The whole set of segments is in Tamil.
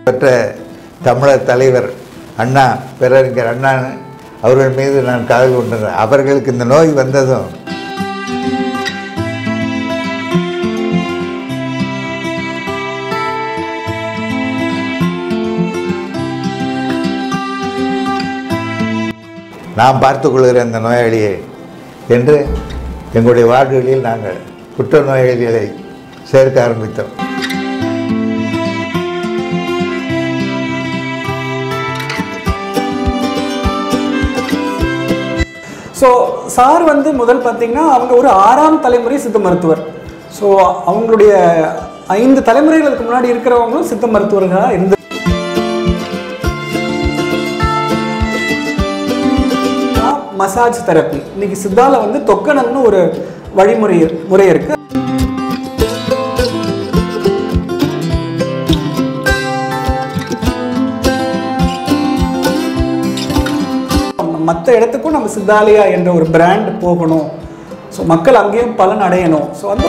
பெற்ற தமிழர் தலைவர் அண்ணா பேரறிஞர் அண்ணா அவர்கள் மீது நான் காதல் கொண்டேன் அவர்களுக்கு இந்த நோய் வந்ததும் நாம் பார்த்து கொள்கிற அந்த நோயாளியை என்று எங்களுடைய வார்டுகளில் நாங்கள் குற்ற நோயாளிகளை சேர்க்க ஆரம்பித்தோம் ஸோ சார் வந்து முதல் பார்த்தீங்கன்னா அவங்க ஒரு ஆறாம் தலைமுறை சித்த மருத்துவர் ஸோ அவங்களுடைய ஐந்து தலைமுறைகளுக்கு முன்னாடி இருக்கிறவங்களும் சித்த மருத்துவர்களாக இருந்து மசாஜ் தெரப்பி இன்னைக்கு சித்தால வந்து தொக்கணம்னு ஒரு வழிமுறை முறை இருக்கு மற்ற இடத்துக்கும் நம்ம சித்தாலயா என்ற ஒரு பிராண்ட் போகணும் ஸோ மக்கள் அங்கேயும் பலன் அடையணும் ஸோ அந்த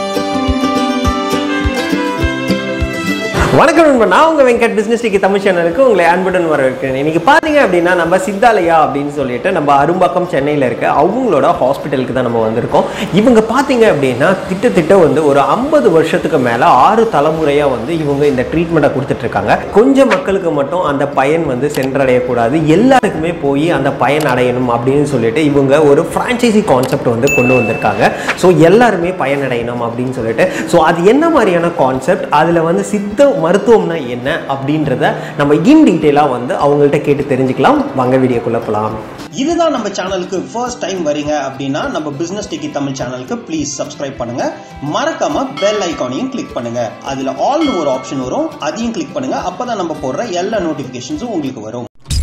வணக்கம் நண்பா நான் உங்க வெங்கட் பிசினஸ் டிக்கி தமிழ் சேனலுக்கு உங்களை அன்புடன் வரவேற்கிறேன் இன்னைக்கு பாத்தீங்க அப்படின்னா நம்ம சித்தாலயா அப்படின்னு சொல்லிட்டு நம்ம அரும்பாக்கம் சென்னையில் இருக்க அவங்களோட ஹாஸ்பிட்டலுக்கு தான் நம்ம வந்திருக்கோம் இவங்க பாத்தீங்க அப்படின்னா திட்டத்திட்ட வந்து ஒரு ஐம்பது வருஷத்துக்கு மேல ஆறு தலைமுறையா வந்து இவங்க இந்த ட்ரீட்மெண்ட்டை கொடுத்துட்டு இருக்காங்க கொஞ்சம் மக்களுக்கு மட்டும் அந்த பயன் வந்து சென்றடையக்கூடாது எல்லாருக்குமே போய் அந்த பயன் அடையணும் அப்படின்னு சொல்லிட்டு இவங்க ஒரு ஃப்ரான்ச்சைசி கான்செப்ட் வந்து கொண்டு வந்திருக்காங்க ஸோ எல்லாருமே பயனடையணும் அப்படின்னு சொல்லிட்டு ஸோ அது என்ன மாதிரியான கான்செப்ட் அதில் வந்து சித்த மருத்துவம்னா என்ன அப்படின்றத நம்ம இன் டீட்டெயிலாக வந்து அவங்கள்ட்ட கேட்டு தெரிஞ்சுக்கலாம் வாங்க வீடியோக்குள்ளே போகலாம் இதுதான் நம்ம சேனலுக்கு ஃபர்ஸ்ட் டைம் வரீங்க அப்படின்னா நம்ம பிசினஸ் டிக்கி தமிழ் சேனலுக்கு ப்ளீஸ் சப்ஸ்கிரைப் பண்ணுங்க மறக்காம பெல் ஐக்கானையும் கிளிக் பண்ணுங்க அதுல ஆல்னு ஒரு ஆப்ஷன் வரும் அதையும் கிளிக் பண்ணுங்க அப்பதான் நம்ம போடுற எல்லா நோட்டிபிகேஷன்ஸும் உங்களுக்கு வரும்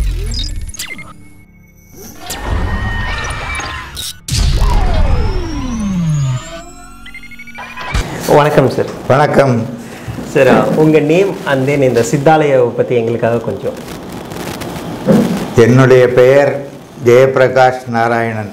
வணக்கம் சார் வணக்கம் சார் உங்கள் நேம் அண்ட் தென் இந்த சித்தாலயாவை பற்றி எங்களுக்காக கொஞ்சம் என்னுடைய பெயர் ஜெயபிரகாஷ் நாராயணன்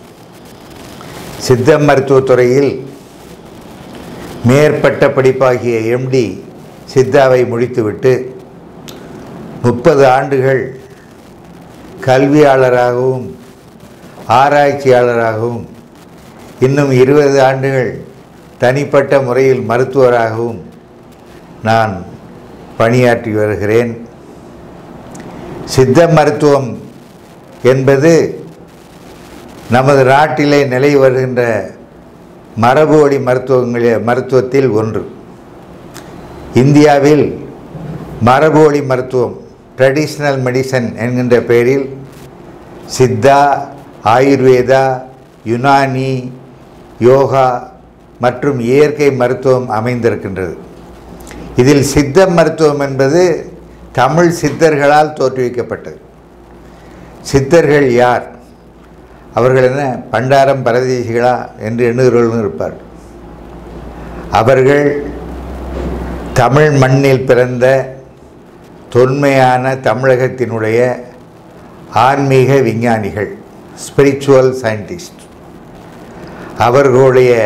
சித்த மருத்துவத்துறையில் மேற்பட்ட படிப்பாகிய எம்டி சித்தாவை முடித்துவிட்டு முப்பது ஆண்டுகள் கல்வியாளராகவும் ஆராய்ச்சியாளராகவும் இன்னும் இருபது ஆண்டுகள் தனிப்பட்ட முறையில் மருத்துவராகவும் நான் பணியாற்றி வருகிறேன் சித்த மருத்துவம் என்பது நமது நாட்டிலே நிலை வருகின்ற மரபு வழி மருத்துவங்களில் மருத்துவத்தில் ஒன்று இந்தியாவில் மரபு வழி மருத்துவம் ட்ரெடிஷ்னல் மெடிசன் என்கின்ற பெயரில் சித்தா ஆயுர்வேதா யுனானி யோகா மற்றும் இயற்கை மருத்துவம் அமைந்திருக்கின்றது இதில் சித்த மருத்துவம் என்பது தமிழ் சித்தர்களால் தோற்றுவிக்கப்பட்டது சித்தர்கள் யார் அவர்கள் என்ன பண்டாரம் பரதேசிகளா என்று எண்ணுகிறவர்களும் இருப்பார் அவர்கள் தமிழ் மண்ணில் பிறந்த தொன்மையான தமிழகத்தினுடைய ஆன்மீக விஞ்ஞானிகள் ஸ்பிரிச்சுவல் சயின்டிஸ்ட் அவர்களுடைய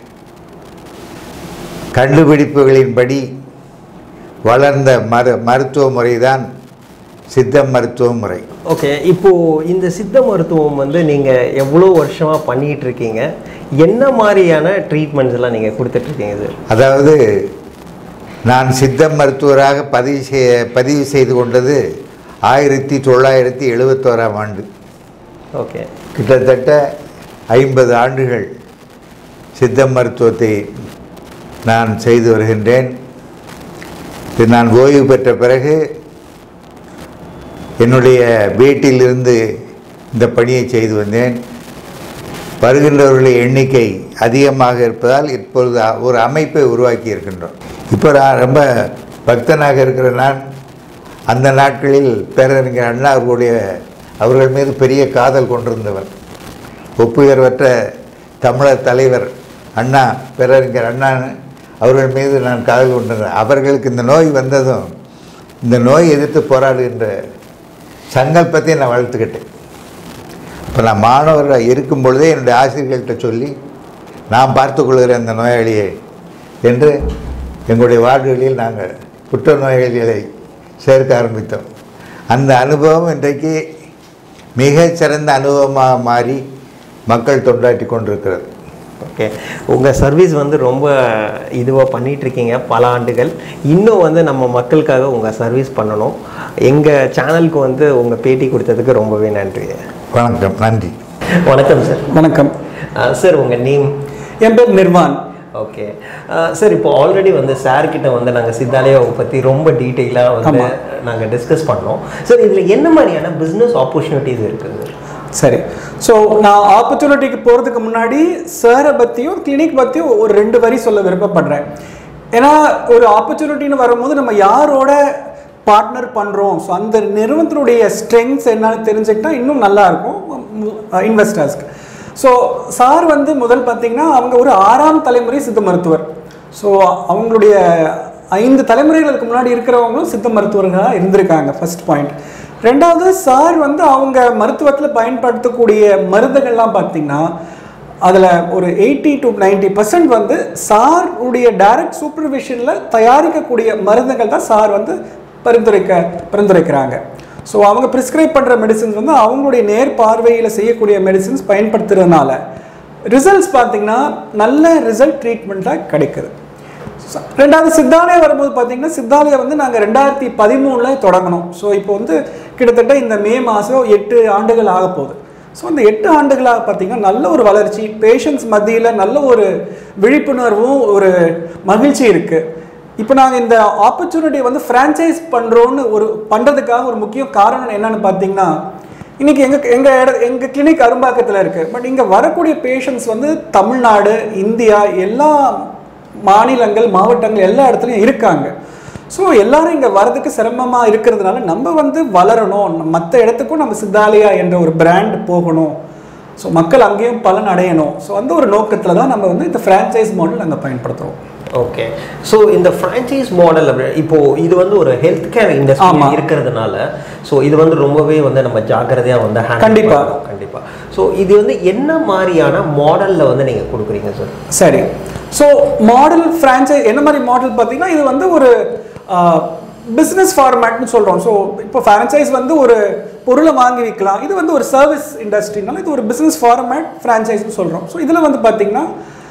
கண்டுபிடிப்புகளின்படி வளர்ந்த மரு மருத்துவ முறைதான் சித்த மருத்துவ முறை ஓகே இப்போ இந்த சித்த மருத்துவம் வந்து நீங்கள் எவ்வளோ வருஷமாக பண்ணிட்டு இருக்கீங்க என்ன மாதிரியான ட்ரீட்மெண்ட்ஸ் எல்லாம் நீங்கள் கொடுத்துட்ருக்கீங்க சார் அதாவது நான் சித்த மருத்துவராக பதிவு செய்ய பதிவு செய்து கொண்டது ஆயிரத்தி தொள்ளாயிரத்தி எழுபத்தோராம் ஆண்டு ஓகே கிட்டத்தட்ட ஐம்பது ஆண்டுகள் சித்த மருத்துவத்தை நான் செய்து வருகின்றேன் இது நான் ஓய்வு பெற்ற பிறகு என்னுடைய வீட்டிலிருந்து இந்த பணியை செய்து வந்தேன் வருகின்றவர்களுடைய எண்ணிக்கை அதிகமாக இருப்பதால் இப்பொழுது ஒரு அமைப்பை உருவாக்கி இருக்கின்றோம் இப்போ நான் ரொம்ப பக்தனாக இருக்கிற நான் அந்த நாட்களில் பேரறிஞர் அண்ணா அவர்களுடைய அவர்கள் மீது பெரிய காதல் கொண்டிருந்தவர் ஒப்புயர்வற்ற தமிழர் தலைவர் அண்ணா பேரறிஞர் அண்ணா அவர்கள் மீது நான் காதல் கொண்டிருந்தேன் அவர்களுக்கு இந்த நோய் வந்ததும் இந்த நோய் எதிர்த்து போராடுகின்ற சங்கல்பத்தை நான் வளர்த்துக்கிட்டேன் இப்போ நான் மாணவராக இருக்கும் பொழுதே என்னுடைய ஆசிரியர்கள்ட்ட சொல்லி நான் பார்த்துக்கொள்கிற அந்த நோயாளியை என்று எங்களுடைய வார்டுகளில் நாங்கள் குற்ற நோயாளிகளை சேர்க்க ஆரம்பித்தோம் அந்த அனுபவம் இன்றைக்கு மிகச் சிறந்த அனுபவமாக மாறி மக்கள் தொண்டாற்றி கொண்டிருக்கிறது ஓகே உங்கள் சர்வீஸ் வந்து ரொம்ப இதுவாக பண்ணிட்டு இருக்கீங்க பல ஆண்டுகள் இன்னும் வந்து நம்ம மக்களுக்காக உங்கள் சர்வீஸ் பண்ணணும் எங்கள் சேனலுக்கு வந்து உங்கள் பேட்டி கொடுத்ததுக்கு ரொம்பவே நன்றி வணக்கம் நன்றி வணக்கம் சார் வணக்கம் சார் உங்கள் நேம் என் பேர் நிர்வான் ஓகே சார் இப்போ ஆல்ரெடி வந்து சார் கிட்ட வந்து நாங்கள் சித்தாலயாவை பற்றி ரொம்ப டீட்டெயிலாக வந்து நாங்கள் டிஸ்கஸ் பண்ணோம் சார் இதில் என்ன மாதிரியான பிஸ்னஸ் ஆப்பர்ச்சுனிட்டிஸ் இருக்குது சரி ஸோ நான் ஆப்பர்ச்சுனிட்டிக்கு போகிறதுக்கு முன்னாடி சாரை பற்றியும் கிளினிக் பற்றியும் ஒரு ரெண்டு வரி சொல்ல விருப்பப்படுறேன் ஏன்னா ஒரு ஆப்பர்ச்சுனிட்டின்னு வரும்போது நம்ம யாரோட பார்ட்னர் பண்ணுறோம் ஸோ அந்த நிறுவனத்தினுடைய ஸ்ட்ரெங்க்ஸ் என்னன்னு தெரிஞ்சுக்கிட்டா இன்னும் நல்லா இருக்கும் இன்வெஸ்டர்ஸ்க்கு ஸோ சார் வந்து முதல் பார்த்தீங்கன்னா அவங்க ஒரு ஆறாம் தலைமுறை சித்த மருத்துவர் ஸோ அவங்களுடைய ஐந்து தலைமுறைகளுக்கு முன்னாடி இருக்கிறவங்களும் சித்த மருத்துவர்களாக இருந்திருக்காங்க ஃபர்ஸ்ட் பாயிண்ட் ரெண்டாவது சார் வந்து அவங்க மருத்துவத்தில் பயன்படுத்தக்கூடிய மருந்துகள்லாம் பார்த்தீங்கன்னா அதில் ஒரு எயிட்டி டு நைன்டி பர்சன்ட் வந்து சார் உடைய டைரக்ட் சூப்பர்விஷனில் தயாரிக்கக்கூடிய மருந்துகள் தான் சார் வந்து பரிந்துரைக்க பரிந்துரைக்கிறாங்க ஸோ அவங்க ப்ரிஸ்கிரைப் பண்ணுற மெடிசின்ஸ் வந்து அவங்களுடைய நேர் பார்வையில் செய்யக்கூடிய மெடிசின்ஸ் பயன்படுத்துறதுனால ரிசல்ட்ஸ் பார்த்தீங்கன்னா நல்ல ரிசல்ட் ட்ரீட்மெண்ட்டாக கிடைக்குது ச- ரெண்டாவது சித்தாலயம் வரும்போது பார்த்தீங்கன்னா சித்தாலயம் வந்து நாங்கள் ரெண்டாயிரத்தி பதிமூணில் தொடங்கினோம் ஸோ இப்போ வந்து கிட்டத்தட்ட இந்த மே மாதம் எட்டு ஆண்டுகள் ஆக போகுது ஸோ இந்த எட்டு ஆண்டுகளாக பார்த்தீங்கன்னா நல்ல ஒரு வளர்ச்சி பேஷண்ட்ஸ் மத்தியில் நல்ல ஒரு விழிப்புணர்வும் ஒரு மகிழ்ச்சி இருக்குது இப்போ நாங்கள் இந்த ஆப்பர்ச்சுனிட்டி வந்து ஃப்ரான்ச்சைஸ் பண்ணுறோன்னு ஒரு பண்ணுறதுக்காக ஒரு முக்கிய காரணம் என்னன்னு பார்த்தீங்கன்னா இன்னைக்கு எங்கள் எங்கள் இட எங்கள் கிளினிக் அரும்பாக்கத்தில் இருக்குது பட் இங்கே வரக்கூடிய பேஷண்ட்ஸ் வந்து தமிழ்நாடு இந்தியா எல்லா மாநிலங்கள் மாவட்டங்கள் எல்லா இடத்துலையும் இருக்காங்க ஸோ எல்லாரும் இங்கே வரதுக்கு சிரமமாக இருக்கிறதுனால நம்ம வந்து வளரணும் மற்ற இடத்துக்கும் நம்ம சித்தாலயா என்ற ஒரு பிராண்ட் போகணும் ஸோ மக்கள் அங்கேயும் பலன் அடையணும் ஸோ அந்த ஒரு நோக்கத்தில் தான் நம்ம வந்து இந்த ஃப்ரான்ச்சைஸ் மாடல் நாங்கள் பயன்படுத்துகிறோம் ஓகே ஸோ இந்த ஃப்ரான்ச்சைஸ் மாடல் அப்படி இப்போ இது வந்து ஒரு ஹெல்த் கேர் இண்டஸ்ட்ரி ஆமா. இருக்கிறதுனால ஸோ இது வந்து ரொம்பவே வந்து நம்ம ஜாக்கிரதையாக வந்து handle கண்டிப்பா. பண்ணணும். கண்டிப்பா ஸோ இது வந்து என்ன மாதிரியான மாடலில் வந்து நீங்கள் கொடுக்குறீங்க சார் சரி ஸோ மாடல் ஃப்ரான்ச்சைஸ் என்ன மாதிரி மாடல் பார்த்தீங்கன்னா இது வந்து ஒரு பிஸ்னஸ் ஃபார்மேட்னு சொல்கிறோம் ஸோ இப்போ ஃப்ரான்ச்சைஸ் வந்து ஒரு பொருளை வாங்கி விற்கலாம் இது வந்து ஒரு சர்வீஸ் இண்டஸ்ட்ரினால இது ஒரு பிஸ்னஸ் ஃபார்மேட் ஃப்ரான்ச்சைஸ்னு சொல்கிறோம் ஸோ இதில் வந்து பார்த்தீங்கன்னா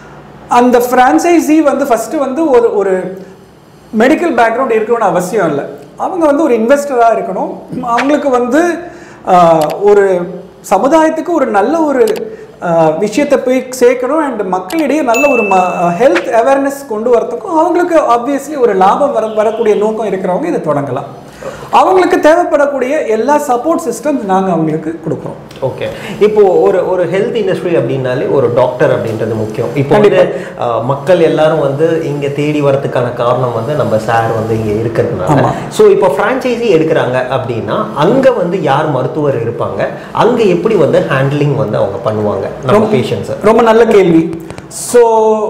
அந்த ஃப்ரான்ச்சைசி வந்து ஃபஸ்ட்டு வந்து ஒரு ஒரு மெடிக்கல் பேக்ரவுண்ட் இருக்கணும்னு அவசியம் இல்லை அவங்க வந்து ஒரு இன்வெஸ்டராக இருக்கணும் அவங்களுக்கு வந்து ஆஹ், ஒரு சமுதாயத்துக்கு ஒரு நல்ல ஒரு ஆஹ், விஷயத்தை போய் சேர்க்கணும் அண்ட் மக்களிடையே நல்ல ஒரு ஹெல்த் அவேர்னஸ் கொண்டு வரதுக்கும் அவங்களுக்கு ஆப்வியஸ்லி ஒரு லாபம் வர வரக்கூடிய நோக்கம் இருக்கிறவங்க இதை தொடங்கலாம் அவங்களுக்கு தேவைப்படக்கூடிய எல்லா சப்போர்ட் சிஸ்டம் நாங்கள் அவங்களுக்கு கொடுக்குறோம் ஓகே இப்போ ஒரு ஒரு ஹெல்த் இண்டஸ்ட்ரி அப்படின்னாலே ஒரு டாக்டர் அப்படின்றது முக்கியம் இப்போ வந்து அஹ், மக்கள் எல்லாரும் வந்து இங்க தேடி வரதுக்கான காரணம் வந்து நம்ம சார் வந்து இங்க இருக்கிறதுனால ஆமா. ஸோ இப்போ ஃப்ரான்ச்சைசி எடுக்கிறாங்க அப்படின்னா அங்க வந்து யார் மருத்துவர் இருப்பாங்க அங்க எப்படி வந்து ஹேண்ட்லிங் வந்து அவங்க பண்ணுவாங்க நம்ம பேஷண்ட்ஸை ரொம்ப நல்ல கேள்வி ஸோ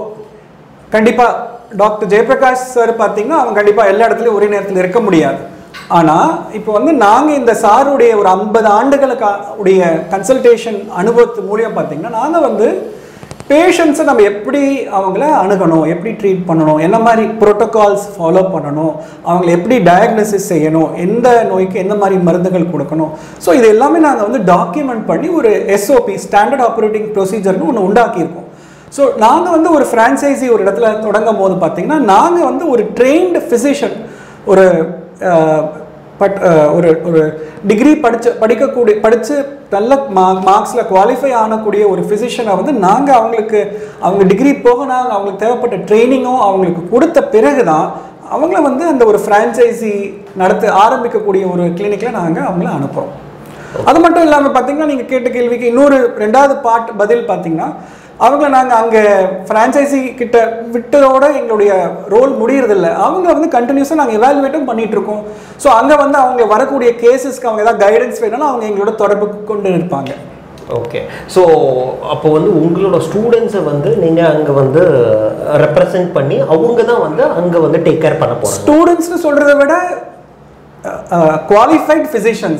கண்டிப்பாக டாக்டர் ஜெயபிரகாஷ் சார் பார்த்தீங்கன்னா அவங்க கண்டிப்பாக எல்லா இடத்துலையும் ஒரே நேரத்தில் இருக்க முடியாது ஆனால் இப்போ வந்து நாங்கள் இந்த சாருடைய ஒரு ஐம்பது ஆண்டுகளுக்கு உடைய கன்சல்டேஷன் அனுபவத்து மூலியம் பார்த்தீங்கன்னா நாங்கள் வந்து பேஷண்ட்ஸை நம்ம எப்படி அவங்கள அணுகணும் எப்படி ட்ரீட் பண்ணணும் என்ன மாதிரி ப்ரோட்டோகால்ஸ் ஃபாலோ பண்ணணும் அவங்கள எப்படி டயக்னோசிஸ் செய்யணும் எந்த நோய்க்கு எந்த மாதிரி மருந்துகள் கொடுக்கணும் ஸோ இது எல்லாமே நாங்கள் வந்து டாக்குமெண்ட் பண்ணி ஒரு எஸ்ஓபி ஸ்டாண்டர்ட் ஆப்ரேட்டிங் ப்ரொசீஜர்னு ஒன்று உண்டாக்கியிருக்கோம் ஸோ நாங்கள் வந்து ஒரு ஃப்ரான்ச்சைசி ஒரு இடத்துல தொடங்கும் போது பார்த்தீங்கன்னா நாங்கள் வந்து ஒரு ட்ரெயின்டு ஃபிசிஷியன் ஒரு அஹ், பட் அஹ், ஒரு ஒரு டிகிரி படிச்ச படிக்கக்கூடிய படித்து நல்ல மா மார்க்ஸில் குவாலிஃபை ஆனக்கூடிய ஒரு ஃபிசிஷியனை வந்து நாங்கள் அவங்களுக்கு அவங்க டிகிரி போக நாங்கள் அவங்களுக்கு தேவைப்பட்ட ட்ரைனிங்கும் அவங்களுக்கு கொடுத்த பிறகு தான் அவங்கள வந்து அந்த ஒரு ஃப்ரான்ச்சைசி நடத்த ஆரம்பிக்கக்கூடிய ஒரு கிளினிக்கில் நாங்கள் அவங்கள அனுப்புகிறோம் அது மட்டும் இல்லாமல் பார்த்தீங்கன்னா நீங்கள் கேட்ட கேள்விக்கு இன்னொரு ரெண்டாவது பார்ட் பதில் பார்த்தீங்கன்னா அவங்கள நாங்கள் அங்கே ஃப்ரான்ச்சைசி கிட்ட விட்டதோட எங்களுடைய ரோல் முடியறதில்ல அவங்க வந்து கண்டினியூஸாக நாங்கள் எவாலுவேட்டும் பண்ணிட்டு இருக்கோம் ஸோ அங்கே வந்து அவங்க வரக்கூடிய கேசஸ்க்கு அவங்க ஏதாவது கைடன்ஸ் வேணும்னா அவங்க எங்களோட தொடர்பு கொண்டு இருப்பாங்க ஓகே ஸோ அப்போ வந்து உங்களோட ஸ்டூடெண்ட்ஸை வந்து நீங்கள் அங்கே வந்து ரெப்ரசன்ட் பண்ணி அவங்க தான் வந்து அங்கே வந்து டேக் கேர் பண்ண போகிறாங்க ஸ்டூடெண்ட்ஸ்னு சொல்கிறத விட qualified physicians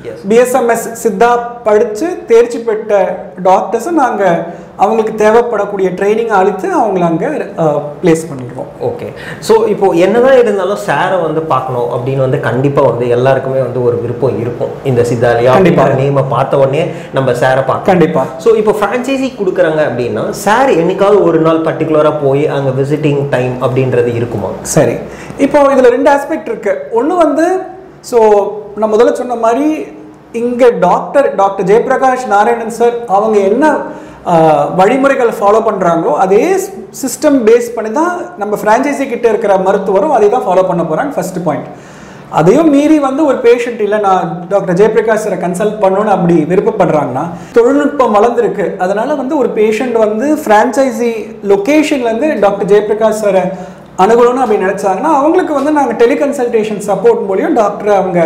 Yes. BSMS Siddha படித்து தேர்ச்சி பெற்ற டாக்டர்ஸை நாங்கள் அவங்களுக்கு தேவைப்படக்கூடிய ட்ரைனிங் அளித்து அவங்கள அங்கே ப்ளேஸ் பண்ணிடுவோம் ஓகே ஸோ இப்போ என்னதான் இருந்தாலும் சாரை வந்து பார்க்கணும் அப்படின்னு வந்து கண்டிப்பாக வந்து எல்லாருக்குமே வந்து ஒரு விருப்பம் இருக்கும் இந்த சித்தாலயா கண்டிப்பா. அப்படிங்கிற நேமை பார்த்த உடனே நம்ம சாரை பார்க்கணும் கண்டிப்பாக ஸோ இப்போ ஃப்ரான்ச்சைசி கொடுக்குறாங்க அப்படின்னா சார் என்னைக்காவது ஒரு நாள் பர்டிகுலராக போய் அங்கே விசிட்டிங் டைம் அப்படின்றது இருக்குமா சரி இப்போ இதில் ரெண்டு ஆஸ்பெக்ட் இருக்கு ஒன்று வந்து ஸோ நான் முதல்ல சொன்ன மாதிரி இங்கே doctor doctor Jayaprakash Narayanan sir அவங்க என்ன ஆஹ், வழிமுறைகளை ஃபாலோ பண்ணுறாங்களோ அதே சிஸ்டம் பேஸ் பண்ணி தான் நம்ம ஃப்ரான்ச்சைசி கிட்ட இருக்கிற மருத்துவரும் அதே தான் ஃபாலோ பண்ண போகிறாங்க ஃபர்ஸ்ட் பாயிண்ட் அதையும் மீறி வந்து ஒரு பேஷண்ட் இல்லை நான் டாக்டர் ஜெயபிரகாஷ் சாரை கன்சல்ட் பண்ணணும்னு அப்படி விருப்பப்படுறாங்கன்னா தொழில்நுட்பம் வளர்ந்துருக்கு அதனால வந்து ஒரு பேஷண்ட் வந்து ஃப்ரான்ச்சைசி லொக்கேஷன்லேருந்து டாக்டர் ஜெயபிரகாஷ் சாரை அணுகணும்னு அப்படி நினச்சாங்கன்னா அவங்களுக்கு வந்து நாங்கள் டெலிகன்சல்டேஷன் சப்போர்ட் மூலியம் டாக்டரை அவங்க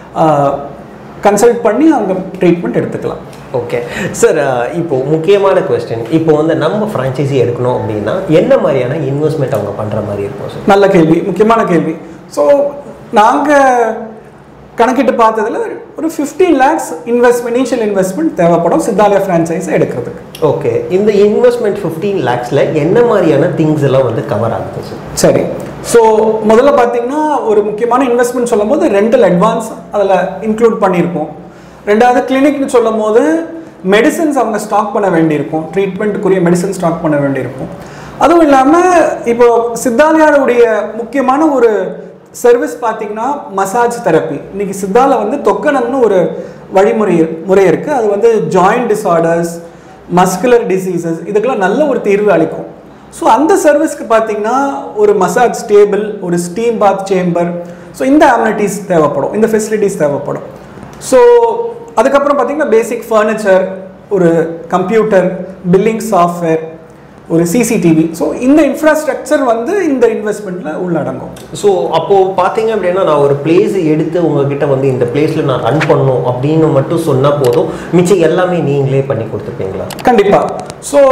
கன்சல்ட் பண்ணி அவங்க ட்ரீட்மெண்ட் எடுத்துக்கலாம் ஓகே சார் இப்போ முக்கியமான கொஸ்டின் இப்போ வந்து நம்ம ஃப்ரான்ச்சைசி எடுக்கணும் அப்படின்னா என்ன மாதிரியான இன்வெஸ்ட்மெண்ட் அவங்க பண்ணுற மாதிரி இருக்கும் சார் நல்ல கேள்வி முக்கியமான கேள்வி ஸோ நாங்கள் கணக்கிட்டு பார்த்ததுல ஒரு fifteen lakhs investment initial investment தேவைப்படும் சித்தாலயா ஃப்ரான்ச்சைஸை எடுக்கிறதுக்கு ஓகே இந்த இன்வெஸ்ட்மெண்ட் ஃபிஃப்டீன் லேக்ஸில் என்ன மாதிரியான திங்ஸ் எல்லாம் வந்து கவர் ஆகுது சார் சரி ஸோ முதல்ல பார்த்தீங்கன்னா ஒரு முக்கியமான இன்வெஸ்ட்மெண்ட் சொல்லும் போது ரெண்டல் அட்வான்ஸ் அதில் இன்க்ளூட் பண்ணியிருப்போம் ரெண்டாவது கிளினிக்னு சொல்லும் போது மெடிசன்ஸ் அவங்க ஸ்டாக் பண்ண வேண்டியிருக்கும் ட்ரீட்மெண்ட்டுக்குரிய மெடிசன் ஸ்டாக் பண்ண வேண்டியிருக்கும் அதுவும் இல்லாமல் இப்போ சித்தாலயாருடைய முக்கியமான ஒரு சர்வீஸ் பார்த்தீங்கன்னா மசாஜ் தெரப்பி இன்னைக்கு சித்தால வந்து தொக்கனம்னு ஒரு வழிமுறை முறை இருக்குது அது வந்து ஜாயிண்ட் டிசார்டர்ஸ் மஸ்குலர் டிசீசஸ் இதுக்கெல்லாம் நல்ல ஒரு தீர்வு அளிக்கும் ஸோ அந்த சர்வீஸ்க்கு பார்த்தீங்கன்னா ஒரு மசாஜ் டேபிள் ஒரு ஸ்டீம் பாத் சேம்பர் ஸோ இந்த அம்யூனிட்டிஸ் தேவைப்படும் இந்த ஃபெசிலிட்டிஸ் தேவைப்படும் ஸோ அதுக்கப்புறம் பார்த்தீங்கன்னா பேசிக் ஃபர்னிச்சர் ஒரு கம்ப்யூட்டர் பில்லிங் சாஃப்ட்வேர் ஒரு சிசிடிவி ஸோ இந்த இன்ஃப்ராஸ்ட்ரக்சர் வந்து இந்த இன்வெஸ்ட்மெண்ட்டில் உள்ளடங்கும் ஸோ அப்போது பார்த்தீங்க அப்படின்னா நான் ஒரு பிளேஸ் எடுத்து உங்ககிட்ட வந்து இந்த பிளேஸில் நான் ரன் பண்ணணும் அப்படின்னு மட்டும் சொன்னால் போதும் மிச்சம் எல்லாமே நீங்களே பண்ணி கொடுத்துருப்பீங்களா கண்டிப்பா ஸோ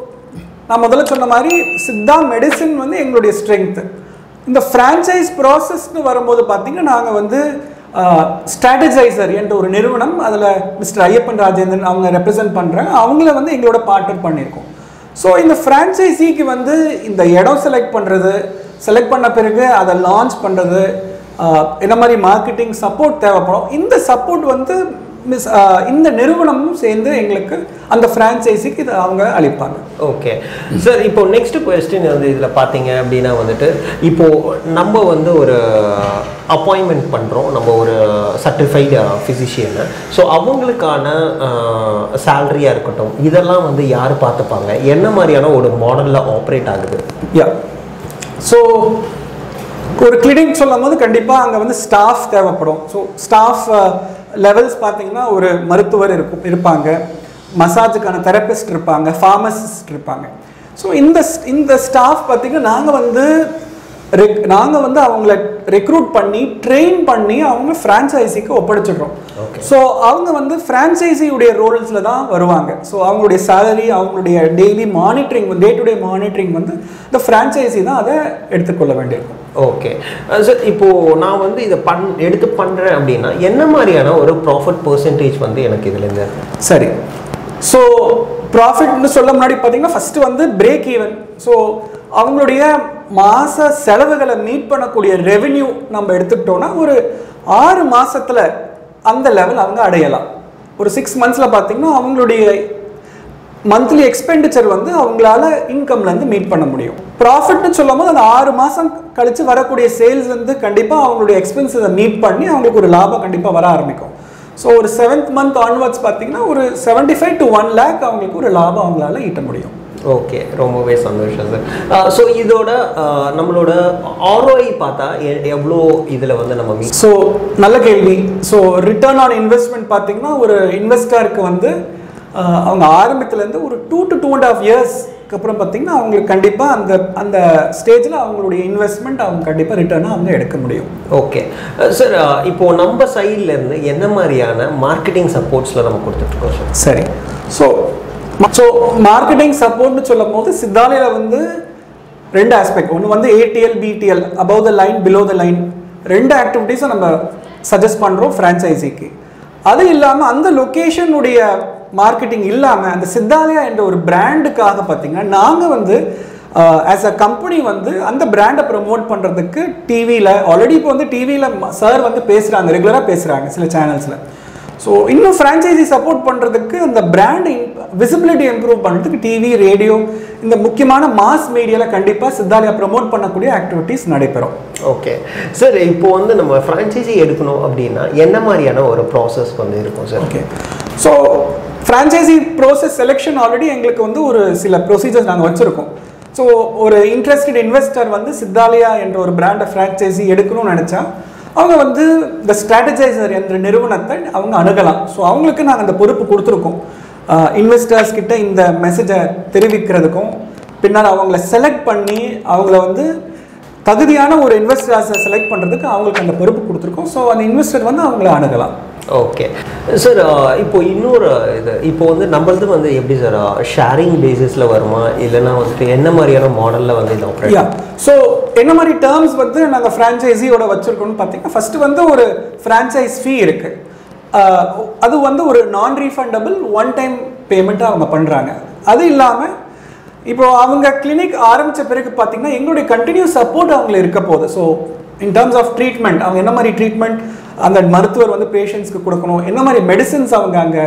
நான் முதல்ல சொன்ன மாதிரி சித்தா மெடிசின் வந்து எங்களுடைய ஸ்ட்ரென்த் இந்த ஃப்ரான்ச்சைஸ் ப்ராசஸ்னு வரும்போது பார்த்தீங்கன்னா நாங்கள் வந்து ஸ்ட்ராட்டஜைசர் என்ற ஒரு நிறுவனம் அதில் மிஸ்டர் ஐயப்பன் ராஜேந்திரன் அவங்க ரெப்ரசன்ட் பண்ணுறாங்க அவங்கள வந்து எங்களோட பார்ட்னர் பண்ணியிருக்கோம் ஸோ இந்த ஃப்ரான்ச்சைசிக்கு வந்து இந்த இடம் செலக்ட் பண்ணுறது செலக்ட் பண்ண பிறகு அதை லான்ச் பண்ணுறது என்ன மாதிரி மார்க்கெட்டிங் சப்போர்ட் தேவைப்படும் இந்த சப்போர்ட் வந்து மிஸ் இந்த நிறுவனமும் சேர்ந்து எங்களுக்கு அந்த ஃப்ரான்ச்சைசிக்கு இதை அவங்க அளிப்பாங்க ஓகே சார் இப்போ நெக்ஸ்ட் கொஸ்டின் வந்து இதில் பார்த்தீங்க அப்படின்னா வந்துட்டு இப்போ நம்ம வந்து ஒரு அப்பாயின்மெண்ட் பண்ணுறோம் நம்ம ஒரு சர்டிஃபைடு ஃபிசிஷியனை ஸோ அவங்களுக்கான சேலரியாக இருக்கட்டும் இதெல்லாம் வந்து யார் பார்த்துப்பாங்க என்ன மாதிரியான ஒரு மாடலில் ஆப்ரேட் ஆகுது யா ஸோ ஒரு கிளினிக் சொல்லும் போது கண்டிப்பாக அங்கே வந்து ஸ்டாஃப் தேவைப்படும் ஸோ ஸ்டாஃப் லெவல்ஸ் பார்த்தீங்கன்னா ஒரு மருத்துவர் இருக்கும் இருப்பாங்க மசாஜுக்கான தெரபிஸ்ட் இருப்பாங்க ஃபார்மசிஸ்ட் இருப்பாங்க ஸோ இந்த இந்த ஸ்டாஃப் பார்த்தீங்கன்னா நாங்கள் வந்து ரெக் நாங்கள் வந்து அவங்கள ரெக்ரூட் பண்ணி ட்ரெயின் பண்ணி அவங்க ஃப்ரான்ச்சைசிக்கு ஒப்படைச்சிடுறோம் ஸோ அவங்க வந்து ஃப்ரான்ச்சைசியுடைய ரோல்ஸில் தான் வருவாங்க ஸோ அவங்களுடைய சேலரி அவங்களுடைய daily monitoring day to day monitoring வந்து இந்த ஃப்ரான்ச்சைசி தான் அதை எடுத்துக்கொள்ள வேண்டியிருக்கும் ஓகே சார் இப்போது நான் வந்து இதை பண் எடுத்து பண்ணுறேன் அப்படின்னா என்ன மாதிரியான ஒரு ப்ராஃபிட் பர்சன்டேஜ் வந்து எனக்கு இதுலேருந்து சரி ஸோ ப்ராஃபிட்னு சொல்ல முன்னாடி பார்த்தீங்கன்னா ஃபஸ்ட்டு வந்து பிரேக் ஈவன் ஸோ அவங்களுடைய மாத செலவுகளை மீட் பண்ணக்கூடிய ரெவென்யூ நம்ம எடுத்துக்கிட்டோம்னா ஒரு ஆறு மாசத்துல அந்த லெவல் அவங்க அடையலாம் ஒரு சிக்ஸ் மந்த்ஸில் பார்த்தீங்கன்னா அவங்களுடைய மந்த்லி எக்ஸ்பெண்டிச்சர் வந்து அவங்களால இன்கம்லேருந்து மீட் பண்ண முடியும் ப்ராஃபிட்னு சொல்லும் போது அந்த ஆறு மாதம் கழித்து வரக்கூடிய சேல்ஸ் வந்து கண்டிப்பாக அவங்களுடைய எக்ஸ்பென்சஸை மீட் பண்ணி அவங்களுக்கு ஒரு லாபம் கண்டிப்பாக வர ஆரம்பிக்கும் ஸோ ஒரு செவன்த் மந்த் ஆன்வர்ட்ஸ் பார்த்தீங்கன்னா ஒரு seventy five to one lakh அவங்களுக்கு ஒரு லாபம் அவங்களால ஈட்ட முடியும் ஓகே ரொம்பவே சந்தோஷம் சார் ஸோ இதோட அஹ், நம்மளோட ஆர்ஓஐ பார்த்தா எ- எவ்வளோ இதில் வந்து நம்ம மீட் ஸோ நல்ல கேள்வி ஸோ ரிட்டர்ன் ஆன் இன்வெஸ்ட்மெண்ட் பார்த்தீங்கன்னா ஒரு இன்வெஸ்டருக்கு வந்து ஆஹ், அவங்க ஆரம்பத்துலேருந்து ஒரு two to two and half இயர்ஸ்க்கு அப்புறம் பார்த்தீங்கன்னா அவங்களுக்கு கண்டிப்பாக அந்த அந்த ஸ்டேஜில் அவங்களுடைய இன்வெஸ்ட்மெண்ட் அவங்க கண்டிப்பாக ரிட்டர்னாக அவங்க எடுக்க முடியும் ஓகே சார் இப்போ நம்ம சைட்ல இருந்து என்ன மாதிரியான மார்க்கெட்டிங் சப்போர்ட்ஸில் நம்ம கொடுத்துட்ருக்கோம் சார் சரி ஸோ ஸோ மார்க்கெட்டிங் சப்போர்ட்னு சொல்லும் போது சித்தாலையில் வந்து ரெண்டு ஆஸ்பெக்ட் ஒன்று வந்து ATL BTL above the line below the line ரெண்டு ஆக்டிவிட்டீஸும் நம்ம சஜஸ்ட் பண்ணுறோம் ஃப்ரான்ச்சைசிக்கு அது இல்லாமல் அந்த லொக்கேஷனுடைய மார்க்கெட்டிங் இல்லாமல் அந்த சித்தாலயா என்ற ஒரு பிராண்டுக்காக பார்த்தீங்கன்னா நாங்கள் வந்து ஆஸ் அ கம்பெனி வந்து அந்த பிராண்டை ப்ரமோட் பண்ணுறதுக்கு டிவியில் ஆல்ரெடி இப்போ வந்து டிவியில் சார் வந்து பேசுகிறாங்க ரெகுலராக பேசுகிறாங்க சில சேனல்ஸில் ஸோ இன்னும் ஃப்ரான்ச்சைசி சப்போர்ட் பண்ணுறதுக்கு அந்த பிராண்ட் விசிபிலிட்டி இம்ப்ரூவ் பண்ணுறதுக்கு டிவி ரேடியோ இந்த முக்கியமான மாஸ் மீடியாவில் கண்டிப்பாக சித்தாலயா ப்ரமோட் பண்ணக்கூடிய ஆக்டிவிட்டீஸ் நடைபெறும் ஓகே சார் இப்போ வந்து நம்ம ஃப்ரான்ச்சைசி எடுக்கணும் அப்படின்னா என்ன மாதிரியான ஒரு ப்ராசஸ் வந்து இருக்கும் sir okay so franchisee process selection already எங்களுக்கு வந்து ஒரு சில ப்ரொசீஜர்ஸ் நாங்கள் வச்சுருக்கோம் ஸோ ஒரு இன்ட்ரெஸ்டட் இன்வெஸ்டர் வந்து சித்தாலயா என்ற ஒரு பிராண்டை ஃப்ரான்ச்சைசி எடுக்கணும்னு நினச்சா அவங்க வந்து இந்த ஸ்ட்ராட்டஜைசர் என்ற நிறுவனத்தை அவங்க அணுகலாம் ஸோ அவங்களுக்கு நாங்கள் அந்த பொறுப்பு கொடுத்துருக்கோம் இன்வெஸ்டர்ஸ் கிட்ட இந்த மெசேஜை தெரிவிக்கிறதுக்கும் பின்னால் அவங்கள செலக்ட் பண்ணி அவங்கள வந்து தகுதியான ஒரு இன்வெஸ்டர்ஸை செலக்ட் பண்ணுறதுக்கு அவங்களுக்கு அந்த பொறுப்பு கொடுத்துருக்கோம் ஸோ அந்த இன்வெஸ்டர் வந்து அவங்கள அணுகலாம் ஓகே சார் இப்போ இன்னொரு இது இப்போ வந்து நம்மளது வந்து எப்படி சார் ஷேரிங் பேசிஸில் வருமா இல்லைன்னா வந்துட்டு என்ன மாதிரியான மாடலில் வந்து இது ஆப்ரேட் யா ஸோ என்ன மாதிரி டேர்ம்ஸ் வந்து நாங்கள் ஃப்ரான்ச்சைஸியோட வச்சுருக்கோம்னு பார்த்தீங்கன்னா ஃபஸ்ட்டு வந்து ஒரு ஃப்ரான்ச்சைஸ் ஃபீ இருக்குது அது வந்து ஒரு நான் ரீஃபண்டபிள் ஒன் டைம் பேமெண்ட்டாக அவங்க பண்ணுறாங்க அது இல்லாமல் இப்போ அவங்க கிளினிக் ஆரம்பித்த பிறகு பார்த்தீங்கன்னா எங்களுடைய கண்டினியூஸ் சப்போர்ட் அவங்கள இருக்க போகுது so in terms of treatment அவங்க என்ன மாதிரி ட்ரீட்மெண்ட் அந்த மருத்துவர் வந்து பேஷண்ட்ஸ்க்கு கொடுக்கணும் என்ன மாதிரி மெடிசின்ஸ் அவங்க அங்கே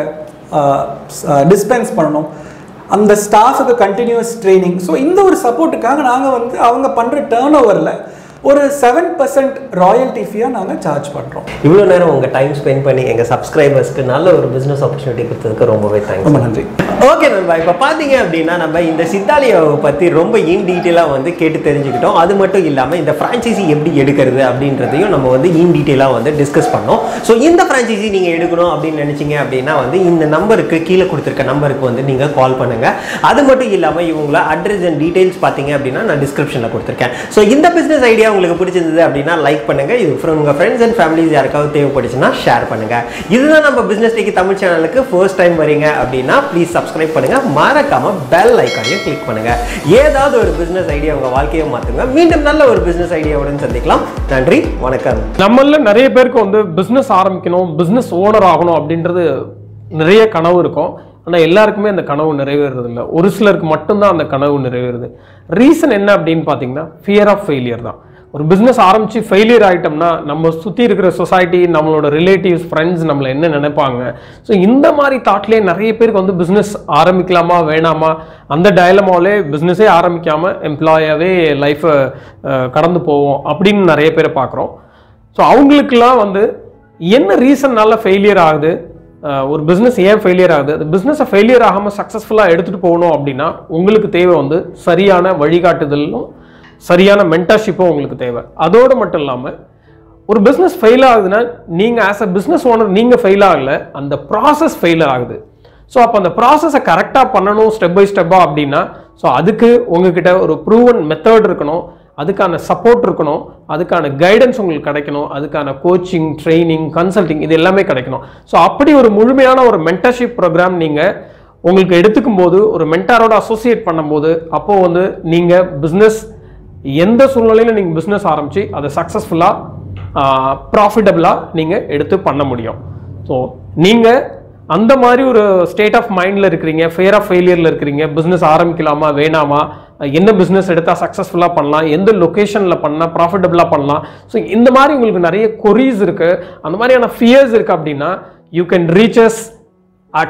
டிஸ்பென்ஸ் பண்ணணும் அந்த ஸ்டாஃபுக்கு கண்டினியூஸ் ட்ரைனிங் ஸோ இந்த ஒரு சப்போர்ட்டுக்காக நாங்கள் வந்து அவங்க பண்ணுற டேர்ன் ஓவரில் ஒரு செவன் பர்சன்ட் ராயல்டி ஃபீயாக நாங்கள் சார்ஜ் பண்ணுறோம் இவ்வளோ நேரம் உங்கள் டைம் ஸ்பெண்ட் பண்ணி எங்கள் சப்ஸ்கிரைபர்ஸ்க்கு நல்ல ஒரு பிஸ்னஸ் ஆப்பர்ச்சுனிட்டி கொடுத்ததுக்கு ரொம்பவே தேங்க்ஸ் ரொம்ப நன்றி ஓகே நண்பா இப்போ பார்த்தீங்க அப்படின்னா நம்ம இந்த சித்தாலயாவை பற்றி ரொம்ப இன் டீட்டெயிலாக வந்து கேட்டு தெரிஞ்சுக்கிட்டோம் அது மட்டும் இல்லாமல் இந்த ஃப்ரான்ச்சைசி எப்படி எடுக்கிறது அப்படின்றதையும் நம்ம வந்து இன் டீட்டெயிலாக வந்து டிஸ்கஸ் பண்ணோம் ஸோ இந்த ஃப்ரான்ச்சைசி நீங்கள் எடுக்கணும் அப்படின்னு நினச்சிங்க அப்படின்னா வந்து இந்த நம்பருக்கு கீழே கொடுத்துருக்க நம்பருக்கு வந்து நீங்கள் கால் பண்ணுங்கள் அது மட்டும் இல்லாமல் இவங்கள அட்ரஸ் அண்ட் டீட்டெயில்ஸ் பார்த்தீங்க அப்படின்னா நான் டிஸ்கிரிப்ஷனில் கொடுத்துருக்கேன் ஸோ இந்த பிஸ்னஸ் ஐடியா உங்களுக்கு பிடிச்சிருந்தது அப்படின்னா லைக் பண்ணுங்கள் இது from உங்கள் ஃப்ரெண்ட்ஸ் அண்ட் ஃபேமிலிஸ் யாருக்காவது தேவைப்பட்டுச்சுன்னா ஷேர் பண்ணுங்கள் இதுதான் நம்ம பிஸ்னஸ் டேக்கு தமிழ் சேனலுக்கு ஃபர்ஸ்ட் டைம் வரீங்க அப்படின்னா ப்ளீஸ் சப்ஸ்கிரைப் பண்ணுங்க மறக்காம பெல் ஐக்கானையும் கிளிக் பண்ணுங்க ஏதாவது ஒரு பிசினஸ் ஐடியா உங்க வாழ்க்கையை மாத்துங்க மீண்டும் நல்ல ஒரு பிசினஸ் ஐடியாவுடன் சந்திக்கலாம் நன்றி வணக்கம் நம்மள நிறைய பேருக்கு வந்து பிஸ்னஸ் ஆரம்பிக்கணும் பிஸ்னஸ் ஓனர் ஆகணும் அப்படின்றது நிறைய கனவு இருக்கும் ஆனால் எல்லாருக்குமே அந்த கனவு நிறைவேறது இல்லை ஒரு சிலருக்கு மட்டும்தான் அந்த கனவு நிறைவேறுது ரீசன் என்ன அப்படின்னு பார்த்தீங்கன்னா ஃபியர் ஆஃப் ஃபெயிலியர் தான் ஒரு பிஸ்னஸ் ஆரம்பிச்சு ஃபெயிலியர் ஆகிட்டோம்னா நம்ம சுற்றி இருக்கிற சொசைட்டி நம்மளோட ரிலேட்டிவ்ஸ் ஃப்ரெண்ட்ஸ் நம்மளை என்ன நினைப்பாங்க ஸோ இந்த மாதிரி தாட்லேயே நிறைய பேருக்கு வந்து பிஸ்னஸ் ஆரம்பிக்கலாமா வேணாமா அந்த டயலமாவிலே பிஸ்னஸே ஆரம்பிக்காம எம்ப்ளாயாகவே லைஃப்பை கடந்து போவோம் அப்படின்னு நிறைய பேரை பார்க்குறோம் ஸோ அவங்களுக்கெல்லாம் வந்து என்ன ரீசன்னால ஃபெயிலியர் ஆகுது அஹ் ஒரு பிஸ்னஸ் ஏன் ஃபெயிலியர் ஆகுது அந்த பிஸ்னஸை ஃபெயிலியர் ஆகாமல் சக்ஸஸ்ஃபுல்லாக எடுத்துகிட்டு போகணும் அப்படின்னா உங்களுக்கு தேவை வந்து சரியான வழிகாட்டுதலும் சரியான மென்டர்ஷிப்பும் உங்களுக்கு தேவை அதோடு மட்டும் இல்லாமல் ஒரு பிஸ்னஸ் ஃபெயில் ஆகுதுன்னா நீங்கள் ஆஸ் அ பிஸ்னஸ் ஓனர் நீங்கள் ஃபெயில் ஆகல அந்த ப்ராசஸ் ஃபெயில் ஆகுது ஸோ அப்போ அந்த ப்ராசஸை கரெக்டாக பண்ணணும் ஸ்டெப் பை ஸ்டெப்பாக அப்படின்னா ஸோ அதுக்கு உங்ககிட்ட ஒரு ப்ரூவன் மெத்தட் இருக்கணும் அதுக்கான சப்போர்ட் இருக்கணும் அதுக்கான கைடன்ஸ் உங்களுக்கு கிடைக்கணும் அதுக்கான கோச்சிங் ட்ரைனிங் கன்சல்டிங் இது எல்லாமே கிடைக்கணும் ஸோ அப்படி ஒரு முழுமையான ஒரு மென்டர்ஷிப் ப்ரோக்ராம் நீங்கள் உங்களுக்கு எடுத்துக்கும் போது ஒரு மென்டாரோட அசோசியேட் பண்ணும்போது அப்போது வந்து நீங்கள் பிஸ்னஸ் எந்த சூழ்நிலையில நீங்கள் பிஸ்னஸ் ஆரம்பித்து அதை சக்ஸஸ்ஃபுல்லாக ப்ராஃபிட்டபிளாக நீங்கள் எடுத்து பண்ண முடியும் ஸோ நீங்கள் அந்த மாதிரி ஒரு ஸ்டேட் ஆஃப் மைண்டில் இருக்கிறீங்க ஃபியர் ஆஃப் ஃபெயிலியரில் இருக்கிறீங்க பிஸ்னஸ் ஆரம்பிக்கலாமா வேணாமா என்ன பிஸ்னஸ் எடுத்தால் சக்ஸஸ்ஃபுல்லாக பண்ணலாம் எந்த லொக்கேஷனில் பண்ணால் ப்ராஃபிட்டபிளாக பண்ணலாம் ஸோ இந்த மாதிரி உங்களுக்கு நிறைய கொரீஸ் இருக்குது அந்த மாதிரியான ஃபியர்ஸ் இருக்குது அப்படின்னா you can reaches at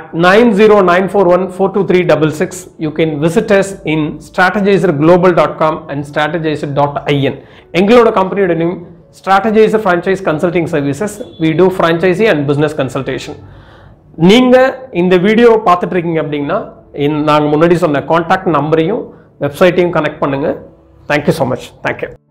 909414236 you can visit us in strategizerglobal.com and strategizer.in எங்களோட கம்பெனியோட name strategizer franchise consulting services we do franchisee and business consultation நீங்க இந்த வீடியோ பார்த்துட்டு இருக்கீங்க அப்படின்னா நாங்கள் முன்னாடி சொன்ன காண்டாக்ட் நம்பரையும் வெப்சைட்டையும் கனெக்ட் பண்ணுங்க தேங்க்யூ ஸோ மச் தேங்க்யூ